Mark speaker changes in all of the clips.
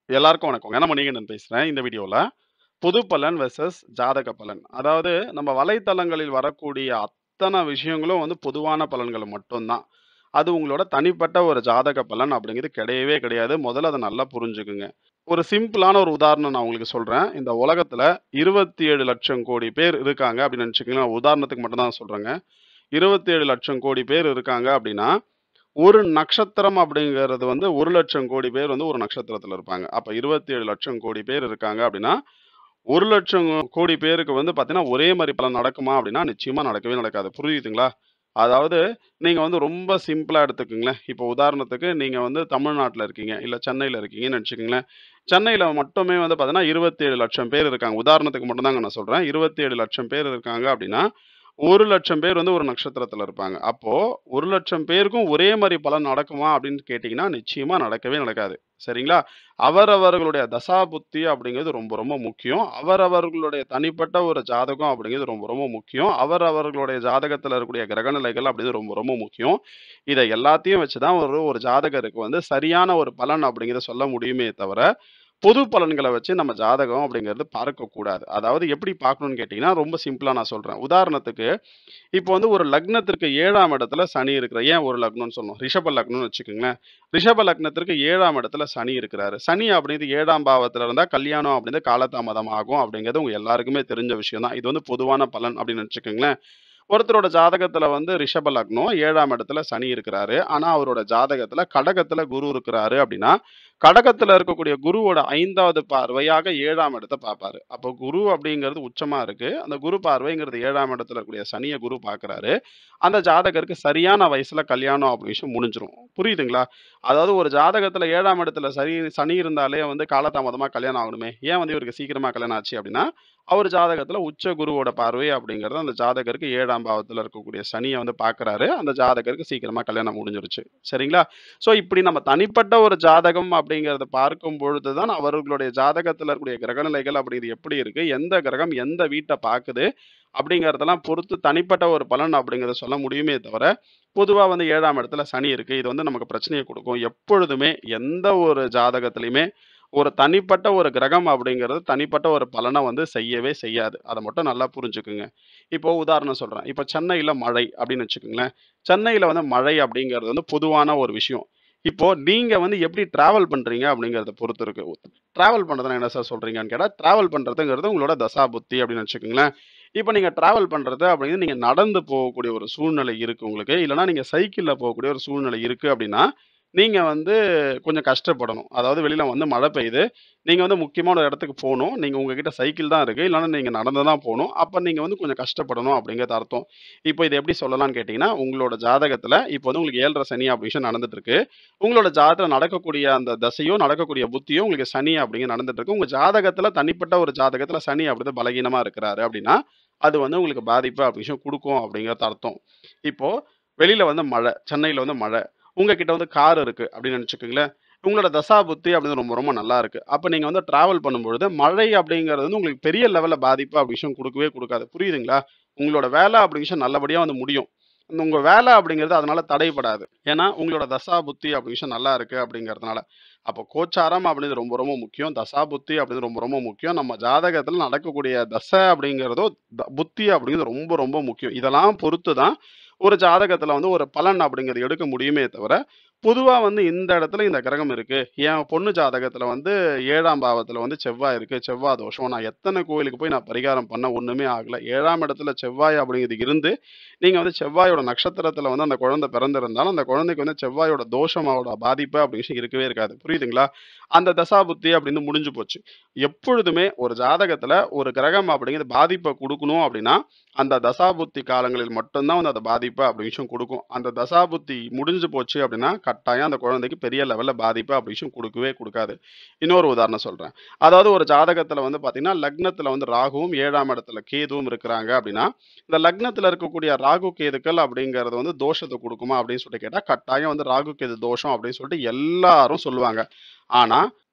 Speaker 1: எல்லாருக்கும் வணக்கங்க. நான் மணிகண்டன் பேசுறேன். இந்த வீடியோல பொது பலன் வெர்சஸ் ஜாதக பலன். அதாவது நம்ம வலைத்தளங்களில் வரக்கூடிய அத்தன விஷயங்களும் வந்து பொதுவான பலன்கள் மட்டும் தான். அது உங்களோட தனிப்பட்ட ஒரு ஜாதக பலன் அப்படிங்கிறது கிடையவே கிடையாது. முதல்ல அத நல்லா புரிஞ்சுக்குங்க. ஒரு சிம்பிளான ஒரு உதாரணம் நான் உங்களுக்கு சொல்றேன். இந்த உலகத்துல 27,00,000 கோடி பேர் இருக்காங்க அப்படின்னு நினைச்சுக்கங்களேன். உதாரணத்துக்கு மட்டும் தான் சொல்றேங்க. 27,00,000 கோடி பேர் இருக்காங்க அப்படின்னா, ஒரு நட்சத்திரம் அப்படிங்கிறது வந்து 1,00,000 கோடி பேர் வந்து ஒரு நட்சத்திரத்துல இருப்பாங்க. அப்ப 27,00,000 கோடி பேர் இருக்காங்க அப்படின்னா, 1,00,000 கோடி பேருக்கு வந்து பார்த்தீங்கன்னா, ஒரே மாரி பலன் நடக்குமா அப்படின்னா, நிச்சயமா நடக்கவே நடக்காது. புரியுதுங்களா? அதாவது நீங்க வந்து ரொம்ப சிம்பிளா எடுத்துக்கங்களேன். இப்போ உதாரணத்துக்கு நீங்க வந்து தமிழ்நாட்டுல இருக்கீங்க. இல்ல சென்னையில இருக்கீங்கன்னு வச்சுக்கங்களேன். சென்னையில மட்டுமே வந்து பார்த்தீங்கன்னா, 27,00,000 பேர் இருக்காங்க. உதாரணத்துக்கு மட்டும் தாங்க நான் சொல்றேன். 27,00,000 பேர் இருக்காங்க அப்படின்னா, 1,00,000 பேர் வந்து ஒரு நட்சத்திரத்துல இருப்பாங்க. அப்போ 1,00,000 பேருக்கும் ஒரே மாரி பலன் நடக்குமா அப்படின்னு கேட்டீங்கன்னா, நிச்சயமா நடக்கவே நடக்காது. சரிங்களா? அவரவர்களுடைய தசா புத்தி அப்படிங்கிறது ரொம்ப ரொம்ப முக்கியம். அவரவர்களுடைய தனிப்பட்ட ஒரு ஜாதகம் அப்படிங்கிறது ரொம்ப ரொம்ப முக்கியம். அவரவர்களுடைய ஜாதகத்துல இருக்கக்கூடிய கிரகநிலைகள் அப்படிங்கிறது ரொம்ப ரொம்ப முக்கியம். இத எல்லாத்தையும் வச்சு தான் ஒரு ஒரு ஜாதகருக்கு வந்து சரியான ஒரு பலன் அப்படிங்கிறத சொல்ல முடியுமே தவிர, பொது பலன்கள வச்சு நம்ம ஜாதகம் அப்படிங்கிறது பார்க்கக்கூடாது. அதாவது எப்படி பார்க்கணும்னு கேட்டீங்கன்னா, ரொம்ப சிம்பிளா நான் சொல்றேன். உதாரணத்துக்கு, இப்போ வந்து ஒரு லக்னத்திற்கு 7ஆம் இடத்துல சனி இருக்கிறார். ஏன் ஒரு லக்னம்னு சொன்னோம்? ரிஷப லக்னம்னு வச்சுக்கங்களேன். ரிஷப லக்னத்திற்கு 7ஆம் இடத்துல சனி இருக்கிறாரு. சனி அப்படிங்கிறது 7ஆம் பாவத்துல இருந்தா கல்யாணம் அப்படிங்கிறது காலதாமதம் ஆகும் அப்படிங்கிறது உங்க எல்லாருக்குமே தெரிஞ்ச விஷயம் தான். இது வந்து பொதுவான பலன் அப்படின்னு வச்சுக்கங்களேன். ஒருத்தரோட ஜாதகத்துல வந்து ரிஷப லக்னம் 7ஆம் இடத்துல சனி இருக்கிறாரு. ஆனா அவரோட ஜாதகத்துல கடகத்துல குரு இருக்கிறாரு அப்படின்னா, கடகத்துல இருக்கக்கூடிய குருவோட 5வது பார்வையாக 7ஆம் இடத்த பார்ப்பாரு. அப்போ குரு அப்படிங்கிறது உச்சமா இருக்கு. அந்த குரு பார்வைங்கிறது 7ஆம் இடத்துல இருக்கக்கூடிய சனிய குரு பார்க்கிறாரு. அந்த ஜாதகருக்கு சரியான வயசுல கல்யாணம் அப்படி விஷயம் முடிஞ்சிரும். புரியுதுங்களா? அதாவது ஒரு ஜாதகத்துல 7ஆம் இடத்துல சனி சனி இருந்தாலே வந்து காலதாமதமா கல்யாணம் ஆகணுமே. ஏன் வந்து இவருக்கு சீக்கிரமா கல்யாணம் ஆச்சு அப்படின்னா, அவர் ஜாதகத்துல உச்ச குருவோட பார்வை அப்படிங்கிறது அந்த ஜாதகருக்கு 7ஆம் பாவத்துல இருக்கக்கூடிய சனிய வந்து பார்க்கிறாரு. அந்த ஜாதகருக்கு சீக்கிரமா கல்யாணம் முடிஞ்சிருச்சு. சரிங்களா? ஸோ இப்படி நம்ம தனிப்பட்ட ஒரு ஜாதகம் அப்படிங்கிறத பார்க்கும் பொழுது தான் அவர்களுடைய ஜாதகத்துல இருக்கக்கூடிய கிரகநிலைகள் அப்படிங்கிறது எப்படி இருக்கு? எந்த கிரகம் எந்த வீட்ட பார்க்குது? அப்படிங்கிறதெல்லாம் பொறுத்து தனிப்பட்ட ஒரு பலன் அப்படிங்கிறத சொல்ல முடியுமே தவிர, பொதுவா வந்து 7ஆம் இடத்துல சனி இருக்கு. இது வந்து நமக்கு பிரச்சனைய குடுக்கும். எப்பொழுதுமே எந்த ஒரு ஜாதகத்திலயுமே ஒரு தனிப்பட்ட ஒரு கிரகம் அப்படிங்கிறது தனிப்பட்ட ஒரு பலன வந்து செய்யவே செய்யாது. அத மட்டும் நல்லா புரிஞ்சுக்குங்க. இப்போ உதாரணம் சொல்றேன். இப்போ சென்னையில மழை அப்படின்னு வச்சுக்கங்களேன். சென்னையில வந்து மழை அப்படிங்கிறது வந்து பொதுவான ஒரு விஷயம். இப்போ நீங்க வந்து எப்படி டிராவல் பண்றீங்க அப்படிங்கிறத பொறுத்து இருக்கு. டிராவல் பண்றதுன்னா என்ன சார் சொல்றீங்கன்னு கேட்டா, டிராவல் பண்றதுங்கிறது உங்களோட தசா புத்தி அப்படின்னு வச்சுக்கங்களேன். இப்போ நீங்க டிராவல் பண்றது அப்படிங்கிறது நீங்க நடந்து போகக்கூடிய ஒரு சூழ்நிலை இருக்கு உங்களுக்கு. இல்லன்னா நீங்க சைக்கிள்ல போகக்கூடிய ஒரு சூழ்நிலை இருக்கு அப்படின்னா, நீங்க வந்து கொஞ்சம் கஷ்டப்படணும். அதாவது வெளியில வந்து மழை பெய்யுது. நீங்க வந்து முக்கியமான ஒரு இடத்துக்கு போணும். நீங்க உங்ககிட்ட சைக்கிள் தான் இருக்கு. இல்லன்னா நீங்க நடந்து தான் போணும். அப்ப நீங்க வந்து கொஞ்சம் கஷ்டப்படணும் அப்படிங்கிறது அர்த்தம். இப்போ இத எப்படி சொல்லலாம்னு கேட்டீங்கன்னா, உங்களோட ஜாதகத்துல இப்போ வந்து உங்களுக்கு 7 சனி அப்படி விஷயம் நடந்துட்டு இருக்கு. உங்களோட ஜாதகத்துல நடக்கக்கூடிய அந்த தசையோ, நடக்கக்கூடிய புத்தியோ உங்களுக்கு சனி அப்படிங்கிறது நடந்துட்டு இருக்கு. உங்க ஜாதகத்துல தனிப்பட்ட ஒரு ஜாதகத்துல சனி அப்படிதான் பலகீனமா இருக்கிறாரு அப்படின்னா, அது வந்து உங்களுக்கு பாதிப்பு அப்படி விஷயம் குடுக்கும் அப்படிங்கிறது அர்த்தம். இப்போ வெளியில வந்து மழை. சென்னையில வந்து மழை. உங்ககிட்ட வந்து கார் இருக்கு அப்படின்னு நினைச்சுக்கங்களேன். உங்களோட தசா புத்தி அப்படிங்கிறது ரொம்ப ரொம்ப நல்லா இருக்கு. அப்ப நீங்க வந்து டிராவல் பண்ணும்பொழுது, மழை அப்படிங்கிறது வந்து உங்களுக்கு பெரிய லெவல்ல பாதிப்பு அப்படி விஷயம் குடுக்கவே குடுக்காது. புரியுதுங்களா? உங்களோட வேலை அப்படி விஷயம் நல்லபடியா வந்து முடியும். உங்க வேலை அப்படிங்கிறது அதனால தடைபடாது. ஏன்னா, உங்களோட தசா புத்தி அப்படி விஷயம் நல்லா இருக்கு அப்படிங்கிறதுனால. அப்போ கோச்சாரம் அப்படிங்கிறது ரொம்ப ரொம்ப முக்கியம். தசா புத்தி அப்படிங்கிறது ரொம்ப ரொம்ப முக்கியம். நம்ம ஜாதகத்துல நடக்கக்கூடிய தசை அப்படிங்கிறதோ, த புத்தி அப்படிங்கிறது ரொம்ப ரொம்ப முக்கியம். இதெல்லாம் பொறுத்து தான் ஒரு ஜாதகத்துல வந்து ஒரு பலன் அப்படிங்கிறது எடுக்க முடியுமே தவிர, பொதுவா வந்து இந்த இடத்துல இந்த கிரகம் இருக்கு. என் பொண்ணு ஜாதகத்துல வந்து 7ஆம் பாவத்துல வந்து செவ்வாய் இருக்கு. செவ்வாய் தோஷம். நான் எத்தன கோயிலுக்கு போய் நான் பரிகாரம் பண்ண ஒண்ணுமே ஆகல. 7ஆம் இடத்துல செவ்வாய் அப்படிங்கிறது இருந்து, நீங்க வந்து செவ்வாயோட நட்சத்திரத்துல வந்து அந்த குழந்தை பிறந்திருந்தாலும், அந்த குழந்தைக்கு வந்து செவ்வாயோட தோஷமோட பாதிப்பு அப்படி விஷயம் இருக்கவே இருக்காது. புரியுதுங்களா? அந்த தசா புத்தி அப்படின்னு முடிஞ்சு போச்சு. எப்பொழுதுமே ஒரு ஜாதகத்துல ஒரு கிரகம் அப்படிங்கிறது பாதிப்ப குடுக்கணும் அப்படின்னா, அந்த தசா புத்தி காலங்களில் மட்டும் தான் வந்து அந்த பாதிப்பு அப்படி விஷயம் குடுக்கும். அந்த தசா புத்தி முடிஞ்சு போச்சு அப்படின்னா, கட்டாயம் அந்த குழந்தைக்கு பெரிய லெவல்ல பாதிப்பு அப்படி விஷயம் குடுக்கவே குடுக்காது. இன்னொரு உதாரணம் சொல்றேன். அதாவது ஒரு ஜாதகத்துல வந்து பார்த்தீங்கன்னா, லக்னத்துல வந்து ராகுவும் 7ஆம் இடத்துல கேதுவும் இருக்கிறாங்க அப்படின்னா, இந்த லக்னத்துல இருக்கக்கூடிய ராகு, கேதுக்கள் அப்படிங்கிறது வந்து தோஷத்த குடுக்குமா அப்படின்னு சொல்லிட்டு கேட்டா, கட்டாயம் வந்து ராகு, கேது தோஷம் அப்படின்னு சொல்லிட்டு எல்லாரும் சொல்லுவாங்க. ஆனா,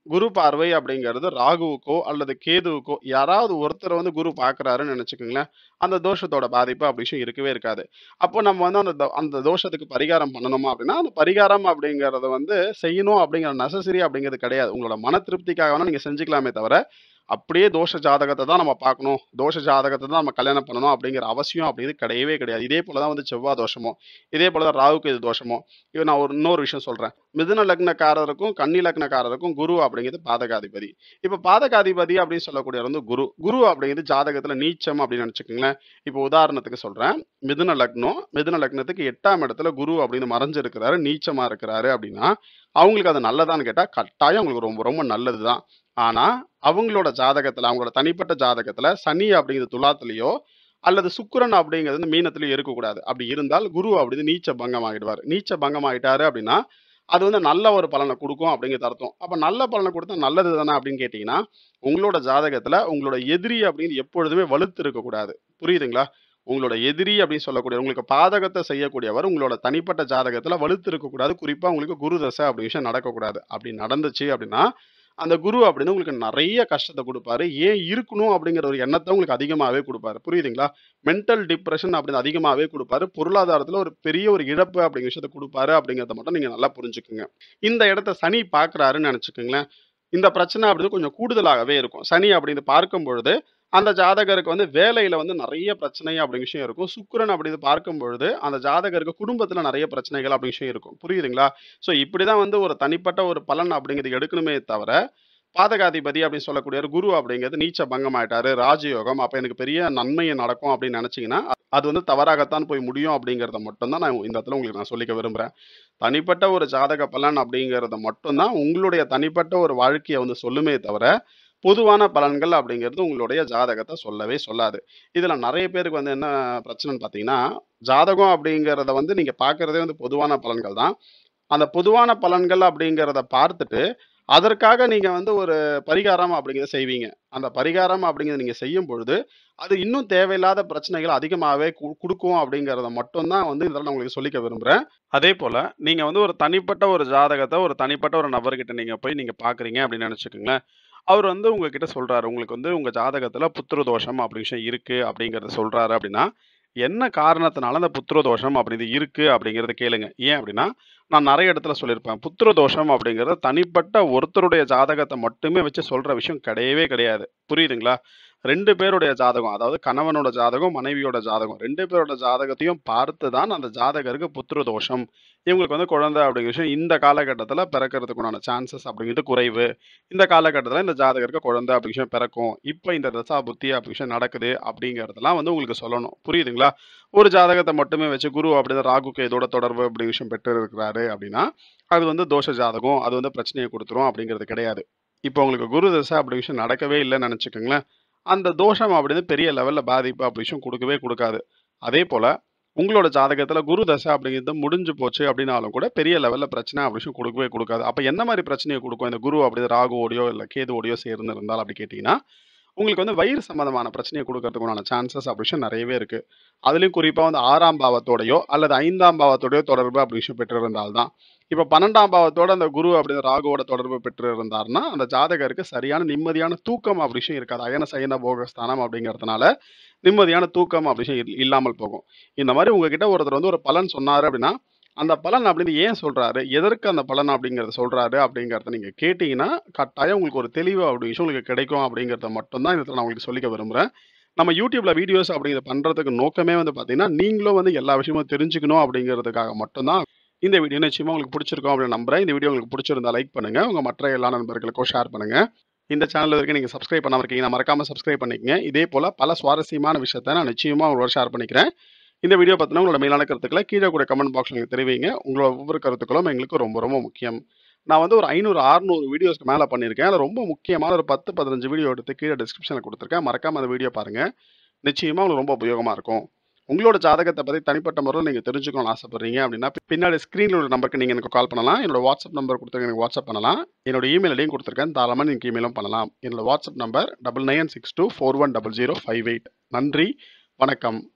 Speaker 1: குரு பார்வை அப்படிங்கிறது ராகுவுக்கோ அல்லது கேதுவுக்கோ யாராவது ஒருத்தர் வந்து குரு பார்க்குறாருன்னு நினச்சிக்கோங்களேன் அந்த தோஷத்தோட பாதிப்பு அப்படி விஷயம் இருக்கவே இருக்காது அப்போ நம்ம வந்து அந்த தோ- அந்த தோஷத்துக்கு பரிகாரம் பண்ணணுமா அப்படின்னா அந்த பரிகாரம் அப்படிங்கிறத வந்து செய்யணும் அப்படிங்கிற நெசசரி அப்படிங்கிறது கிடையாது உங்களோட மன திருப்திக்காக வேணா நீங்கள் செஞ்சுக்கலாமே தவிர அப்படியே தோஷ ஜாதகத்தை தான் நம்ம பார்க்கணும் தோஷ ஜாதகத்தை தான் நம்ம கல்யாணம் பண்ணணும் அப்படிங்கிற அவசியம் அப்படிங்கிறது கிடையவே கிடையாது இதே போல தான் வந்து செவ்வாய் தோஷமோ இதே போல தான் ராகுக்கு இது தோஷமோ இப்போ நான் ஒரு இன்னொரு விஷயம் சொல்கிறேன் மிதுன லக்னக்காரருக்கும் கன்னி லக்னக்காரருக்கும் குரு அப்படிங்கிறது பாதகாதிபதி இப்போ பாதகாதிபதி அப்படின்னு சொல்லக்கூடியவர் வந்து குரு குரு அப்படிங்கிறது ஜாதகத்தில் நீச்சம் அப்படின்னு நினச்சிக்கோங்களேன் இப்போ உதாரணத்துக்கு சொல்கிறேன் மிதுன லக்னம் மிதுன லக்னத்துக்கு எட்டாம் இடத்துல குரு அப்படின்னு மறைஞ்சிருக்கிறாரு நீச்சமாக இருக்கிறாரு அப்படின்னா அவங்களுக்கு அது நல்லதான்னு கேட்டால் கட்டாயம் அவங்களுக்கு ரொம்ப ரொம்ப நல்லது தான் ஆனால் அவங்களோட ஜாதகத்தில் அவங்களோட தனிப்பட்ட ஜாதகத்தில் சனி அப்படிங்கிறது துலாத்துலேயோ அல்லது சுக்கிரன் அப்படிங்கிறது வந்து மீனத்திலயும் இருக்கக்கூடாது அப்படி இருந்தால் குரு அப்படிது நீச்ச பங்கம் ஆகிடுவார் நீச்ச பங்கம் ஆகிட்டாரு அப்படின்னா அது வந்து நல்ல ஒரு பலனை கொடுக்கும் அப்படிங்கிறது அர்த்தம் அப்போ நல்ல பலனை கொடுத்தா நல்லது தானே அப்படின்னு கேட்டிங்கன்னா உங்களோட ஜாதகத்தில் உங்களோட எதிரி அப்படின்னு எப்பொழுதுமே வலுத்து இருக்கக்கூடாது புரியுதுங்களா உங்களோட எதிரி அப்படின்னு சொல்லக்கூடிய உங்களுக்கு பாதகத்தை செய்யக்கூடியவர் உங்களோட தனிப்பட்ட ஜாதகத்தில் வலுத்து இருக்கக்கூடாது குறிப்பாக உங்களுக்கு குரு தசை அப்படி விஷயம் நடக்கக்கூடாது அப்படி நடந்துச்சு அப்படின்னா அந்த குரு அப்படின்னு உங்களுக்கு நிறைய கஷ்டத்தை கொடுப்பாரு ஏன் இருக்கணும் அப்படிங்கிற ஒரு எண்ணத்தை உங்களுக்கு அதிகமாகவே கொடுப்பாரு புரியுதுங்களா மென்டல் டிப்ரெஷன் அப்படின்னு அதிகமாகவே கொடுப்பாரு பொருளாதாரத்தில் ஒரு பெரிய ஒரு இழப்பு அப்படிங்கிற விஷயத்த கொடுப்பாரு அப்படிங்கிறத மட்டும் நீங்கள் நல்லா புரிஞ்சுக்குங்க இந்த இடத்த சனி பார்க்குறாருன்னு நினச்சிக்கோங்களேன் இந்த பிரச்சனை அப்படின்னு கொஞ்சம் கூடுதலாகவே இருக்கும் சனி அப்படின்னு பார்க்கும் பொழுது அந்த ஜாதகருக்கு வந்து வேலையில வந்து நிறைய பிரச்சனை அப்படிங்கிற விஷயம் இருக்கும் சுக்கிரன் அப்படின்னு பார்க்கும் பொழுது அந்த ஜாதகருக்கு குடும்பத்துல நிறைய பிரச்சனைகள் அப்படிங்கிற விஷயம் இருக்கும் புரியுதுங்களா ஸோ இப்படிதான் வந்து ஒரு தனிப்பட்ட ஒரு பலன் அப்படிங்கிறது எடுக்கணுமே தவிர பாதகாதிபதி அப்படின்னு சொல்லக்கூடிய ஒரு குரு அப்படிங்கிறது நீச்ச பங்கம் ஆயிட்டாரு ராஜயோகம் அப்ப எனக்கு பெரிய நன்மையை நடக்கும் அப்படின்னு நினைச்சீங்கன்னா அது வந்து தவறாகத்தான் போய் முடியும் அப்படிங்கிறத மட்டும்தான் நான் இந்த இடத்துல உங்களுக்கு நான் சொல்லிக்க விரும்புறேன் தனிப்பட்ட ஒரு ஜாதக பலன் அப்படிங்கிறத மட்டும்தான் உங்களுடைய தனிப்பட்ட ஒரு வாழ்க்கையை வந்து சொல்லுமே தவிர பொதுவான பலன்கள் அப்படிங்கிறது உங்களுடைய ஜாதகத்தை சொல்லவே சொல்லாது இதுல நிறைய பேருக்கு வந்து என்ன பிரச்சனைன்னு பார்த்தீங்கன்னா ஜாதகம் அப்படிங்கிறத வந்து நீங்க பார்க்கறதே வந்து பொதுவான பலன்கள் தான் அந்த பொதுவான பலன்கள் அப்படிங்கிறத பார்த்துட்டு அதற்காக நீங்க வந்து ஒரு பரிகாரம் அப்படிங்கிறத செய்வீங்க அந்த பரிகாரம் அப்படிங்கிறத நீங்க செய்யும் பொழுது அது இன்னும் தேவையில்லாத பிரச்சனைகள் அதிகமாகவே கு- கொடுக்கும் அப்படிங்கிறத மட்டும்தான் வந்து இதில் நான் உங்களுக்கு சொல்லிக்க விரும்புறேன் அதே போல நீங்க வந்து ஒரு தனிப்பட்ட ஒரு ஜாதகத்தை ஒரு தனிப்பட்ட ஒரு நபர்கிட்ட நீங்க போய் நீங்க பாக்குறீங்க அப்படின்னு நினைச்சுக்கோங்களேன் அவர் வந்து உங்ககிட்ட சொல்றாரு உங்களுக்கு வந்து உங்க ஜாதகத்துல புத்திர தோஷம் அப்படி விஷயம் இருக்கு அப்படிங்கறத சொல்றாரு அப்படின்னா என்ன காரணத்தினால அந்த புத்திர தோஷம் அப்படி இருக்கு அப்படிங்கறத கேளுங்க ஏன் அப்படின்னா நான் நிறைய இடத்துல சொல்லியிருப்பேன் புத்திர தோஷம் அப்படிங்கிறது தனிப்பட்ட ஒருத்தருடைய ஜாதகத்தை மட்டுமே வச்சு சொல்ற விஷயம் கிடையவே கிடையாது புரியுதுங்களா ரெண்டு பேருடைய ஜாதகம் அதாவது கணவனோட ஜாதகம் மனைவியோட ஜாதகம் ரெண்டு பேரோட ஜாதகத்தையும் பார்த்து தான் அந்த ஜாதகருக்கு புத்திர தோஷம் இவங்களுக்கு வந்து குழந்தை அப்படிங்கிற விஷயம் இந்த காலகட்டத்தில் பிறக்கிறதுக்குண்டான சான்சஸ் அப்படிங்கிறது குறைவு இந்த காலகட்டத்தில் இந்த ஜாதகருக்கு குழந்தை அப்படி விஷயம் பிறக்கும் இப்போ இந்த தசா புத்தி அப்படி விஷயம் நடக்குது அப்படிங்கிறதெல்லாம் வந்து உங்களுக்கு சொல்லணும் புரியுதுங்களா ஒரு ஜாதகத்தை மட்டுமே வச்சு குரு அப்படிதான் ராகுக்கு இதோட தொடர்பு அப்படி விஷயம் பெற்று இருக்கிறாரு அப்படின்னா அது வந்து தோஷ ஜாதகம் அது வந்து பிரச்சனையை கொடுத்துரும் அப்படிங்கிறது கிடையாது இப்போ உங்களுக்கு குரு தசை அப்படி விஷயம் நடக்கவே இல்லைன்னு நினச்சிக்கோங்களேன் அந்த தோஷம் அப்படின்னு பெரிய லெவலில் பாதிப்பு அப்படி விஷயம் கொடுக்கவே கொடுக்காது அதே போல் உங்களோட ஜாதகத்தில் குரு தசை அப்படிங்கிறது முடிஞ்சு போச்சு அப்படின்னாலும் கூட பெரிய லெவலில் பிரச்சனை அப்படி விஷயம் கொடுக்கவே கொடுக்காது அப்போ என்ன மாதிரி பிரச்சனையை கொடுக்கும் இந்த குரு அப்படி ராகுவோடையோ இல்லை கேதுவோடையோ சேர்ந்து இருந்தால் அப்படி கேட்டிங்கன்னா உங்களுக்கு வந்து வயிறு சம்பந்தமான பிரச்சனையை கொடுக்கறதுக்குண்டான சான்சஸ் அப்படி விஷயம் நிறையவே இருக்கு அதுலயும் குறிப்பா வந்து ஆறாம் பாவத்தோடயோ அல்லது ஐந்தாம் பாவத்தோடயோ தொடர்பு அப்படி விஷயம் பெற்றிருந்தால்தான் இப்ப பன்னெண்டாம் பாவத்தோட அந்த குரு அப்படி ராகுவோட தொடர்பு பெற்று இருந்தாருன்னா அந்த ஜாதகருக்கு சரியான நிம்மதியான தூக்கம் அப்படி விஷயம் இருக்காது அயன சயன போகஸ்தானம் அப்படிங்கிறதுனால நிம்மதியான தூக்கம் அப்படி விஷயம் இல்- இல்லாமல் போகும் இந்த மாதிரி உங்ககிட்ட ஒருத்தர் வந்து ஒரு பலன் சொன்னாரு அப்படின்னா அந்த பலன் அப்படின்னு ஏன் சொல்றாரு எதற்கு அந்த பலன் அப்படிங்கறத சொல்றாரு அப்படிங்கறத நீங்க கேட்டீங்கன்னா கட்டாயம் உங்களுக்கு ஒரு தெளிவு அப்படி விஷயம் உங்களுக்கு கிடைக்கும் அப்படிங்கறத மட்டும்தான் இதில் நான் உங்களுக்கு சொல்லிக்க விரும்புறேன் நம்ம யூடியூப்ல வீடியோஸ் அப்படிங்கிறத பண்றதுக்கு நோக்கமே வந்து பாத்தீங்கன்னா நீங்களும் வந்து எல்லா விஷயமும் தெரிஞ்சுக்கணும் அப்படிங்கிறதுக்காக மட்டும்தான் இந்த வீடியோ நிச்சயமா உங்களுக்கு பிடிச்சிருக்கும் அப்படின்னு நம்புறேன் இந்த வீடியோ உங்களுக்கு பிடிச்சிருந்தா லைக் பண்ணுங்க உங்க மற்ற எல்லா நண்பர்களுக்கும் ஷேர் பண்ணுங்க இந்த சேனல் வரைக்கும் நீங்க சப்ஸ்கிரைப் பண்ணாம இருக்கீங்கன்னா மறக்காம சப்ஸ்கிரைப் பண்ணிக்கங்க இதே போல பல சுவாரஸ்யமான விஷயத்த நான் நிச்சயமா உங்களோட ஷேர் பண்ணிக்கிறேன் இந்த வீடியோ பத்தின உங்களோட மேலான கருத்துக்களை கீழே கூட கமெண்ட் பாக்ஸ்ல நீங்க தெரிவிங்க உங்களோட ஒவ்வொரு கருத்துக்களும் எங்களுக்கு ரொம்ப ரொம்ப முக்கியம் நான் வந்து ஒரு ஐநூறு அறுநூறு வீடியோஸ்க்கு மேலே பண்ணியிருக்கேன் அதில் ரொம்ப முக்கியமான ஒரு பத்து பதினஞ்சு வீடியோ எடுத்து கீழே டிஸ்கிரிப்ஷனில் கொடுத்துருக்கேன் மறக்காம அந்த வீடியோ பாருங்க நிச்சயமா உங்களுக்கு ரொம்ப உபயோகமாக இருக்கும் உங்களோட ஜாதகத்தை பற்றி தனிப்பட்ட முறையில் நீங்கள் தெரிஞ்சுக்கணும்னு ஆசைப்படுறீங்க அப்படின்னா பின்னாடி ஸ்க்ரீனில் ஒரு நம்பருக்கு நீங்கள் எனக்கு கால் பண்ணலாம் என்னோட வாட்ஸ்அப் நம்பர் கொடுத்துருங்க எனக்கு வாட்ஸ்அப் பண்ணலாம் என்னோட இமெயில் ஐடியும் கொடுத்துருக்கேன் தாராளமாக நீங்கள் இமெயிலும் பண்ணலாம் என்னோட WhatsApp number double nine six two four one double zero five eight நன்றி வணக்கம்